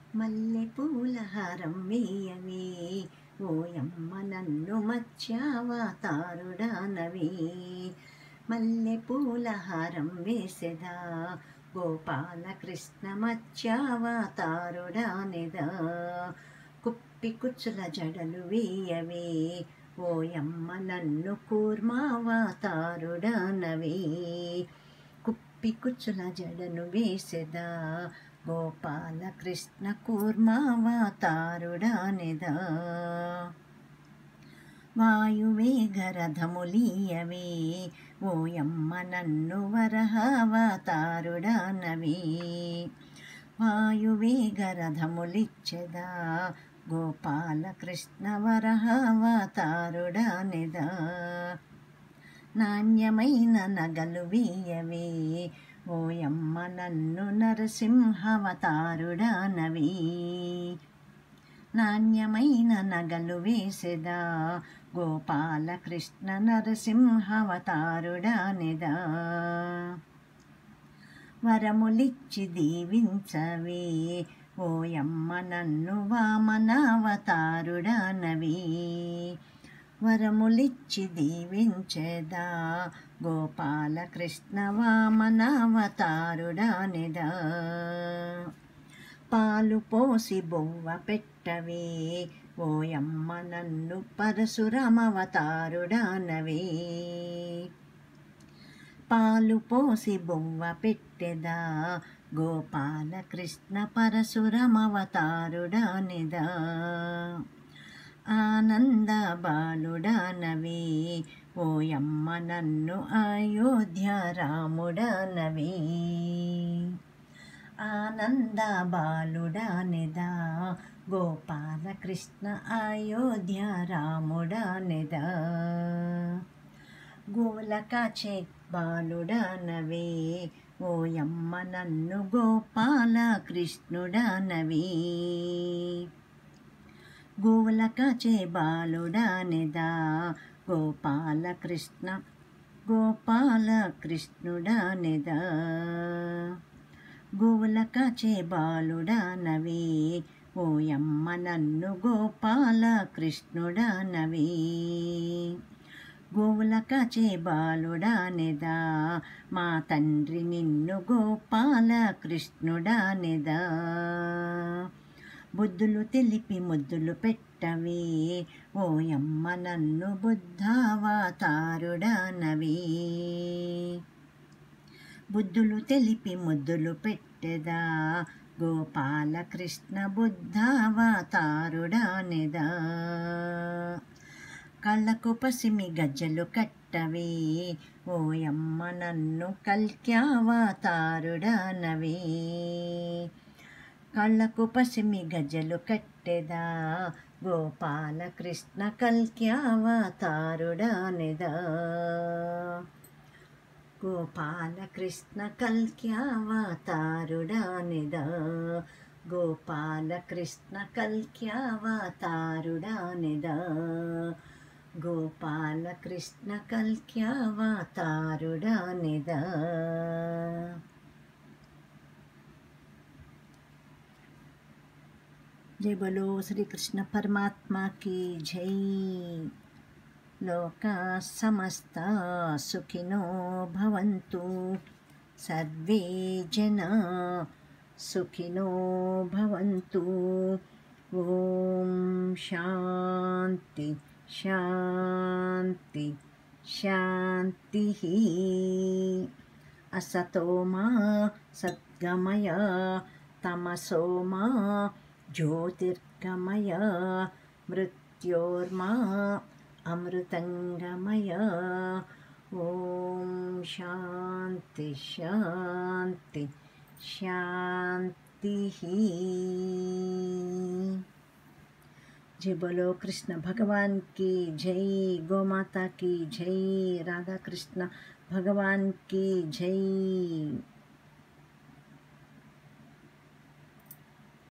మల్లె పూల హారం వేయవే ఓయమ్మ నన్ను మచ్చావా తారుడానవే మల్లె పూల హారం వేసెదా గోపాల కృష్ణ మచ్చావా తారుడానెదా కుప్పి కుచ్చుల జడలు వేయవే ఓయమ్మ నన్ను కూర్మావా తారుడానవే కుప్పి కుచ్చుల జడను వేసెదా గోపాల కృష్ణ కూర్మావా తారుడానెదా వాయువేగరథములీయవే ఓయమ్మ నన్ను వరహావతారుడానవే వాయువేగరథములిచ్చెదా గోపాల కృష్ణ వరహావతారుడానెదా నాణ్యమైన నగలు వేయవే ఓయమ్మ నన్ను నరసింహవతారుడానవే నాణ్యమైన నగలు వేసెదా గోపాల కృష్ణ నరసింహవతారుడానెదా వరములిచ్చి దీవించవే ఓయమ్మ నన్ను వామనావతారుడానవే వరములిచ్చి దీవించెదా గోపాల కృష్ణ వామనావతారుడానెదా పాలు పోసి బొవ్వ పెట్టవే ఓయమ్మ నన్ను పరశురామవతారుడానవే పాలు పోసి బొవ్వ పెట్టెదా గోపాల కృష్ణ పరశురమవతారుడానిదా ఆనంద బాలుడానవే ఓయమ్మ నన్ను అయోధ్య రాముడానవే ఆనంద బాలుడానిదా గోపాల కృష్ణ అయోధ్య రాముడానిదా గోల కాచే బాలుడానవే ఓయమ్మ నన్ను గోపాల కృష్ణుడానవే గోల కాచే బాలుడానిదా గోపాల కృష్ణ గోపాల కృష్ణుడానిదా గోవుల కాచే బాలుడానవే ఓయమ్మ నన్ను గోపాల కృష్ణుడానవే గోవుల కాచే బాలుడానెదా మా తండ్రి నిన్ను గోపాల కృష్ణుడానెదా బుద్ధులు తెలిపి ముద్దులు పెట్టవే ఓయమ్మ నన్ను బుద్ధావతారుడానవే బుద్ధులు తెలిపి ముద్దులు పెట్టెదా గోపాల కృష్ణ బుద్ధావతారుడానెదా కళ్ళకు పసిమి గజ్జలు కట్టవే ఓయమ్మ నన్ను కల్క్యావతారుడానవే కళ్ళకు పసిమి గజ్జలు కట్టెదా గోపాల కృష్ణ కల్క్యావతారుడానెదా గోపాల కృష్ణ కల్క్యావతారుడానిదా గోపాల కృష్ణ కల్క్యావతారుడానిదా గోపాల కృష్ణ కల్క్యావతారుడానిదా జై బలో శ్రీకృష్ణ పరమాత్మ की జై లోకా సమస్త సుఖినో భవంతు సర్వే జనా సుఖినో భవంతు ఓం శాంతి శాంతి శాంతి అసతో మా సద్గమయ తమసో మా జ్యోతిర్గమయ మృత్యోర్మా అమృతంగమయ ఓం శాంతి శాంతి శాంతి జై బోలో కృష్ణ భగవాన్ की జై గోమాता की జై రాధా కృష్ణ భగవాన్ की జై